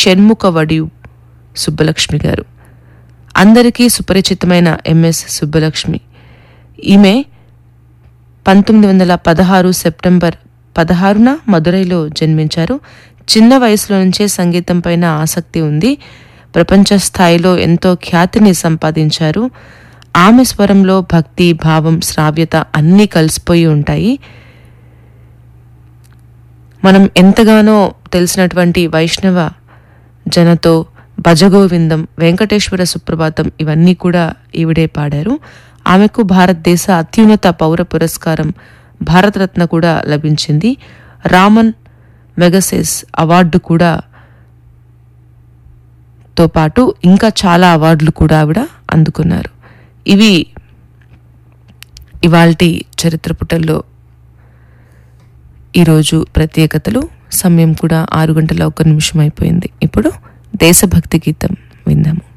షణ్ముఖ వడియు సుబ్బలక్ష్మి గారు అందరికీ సుపరిచితమైన ఎంఎస్ సుబ్బలక్ష్మి ఈమె పంతొమ్మిది వందల పదహారు సెప్టెంబర్ పదహారున మదురైలో జన్మించారు చిన్న వయసులో నుంచే సంగీతం పైన ఆసక్తి ఉంది ప్రపంచ స్థాయిలో ఎంతో ఖ్యాతిని సంపాదించారు ఆమె స్వరంలో భక్తి భావం శ్రావ్యత అన్నీ కలిసిపోయి ఉంటాయి మనం ఎంతగానో తెలిసినటువంటి వైష్ణవ జనతో భజగోవిందం వెంకటేశ్వర సుప్రభాతం ఇవన్నీ కూడా ఈవిడే పాడారు ఆమెకు భారతదేశ అత్యున్నత పౌర పురస్కారం భారతరత్న కూడా లభించింది రామన్ మెగసెస్ అవార్డు కూడా తో పాటు ఇంకా చాలా అవార్డులు కూడా ఆవిడ అందుకున్నారు ఇవి ఇవాల్టి చరిత్ర పుటల్లో ఈరోజు ప్రత్యేకతలు సమయం కూడా ఆరు గంటల ఒక నిమిషం అయిపోయింది ఇప్పుడు దేశభక్తి గీతం విందాము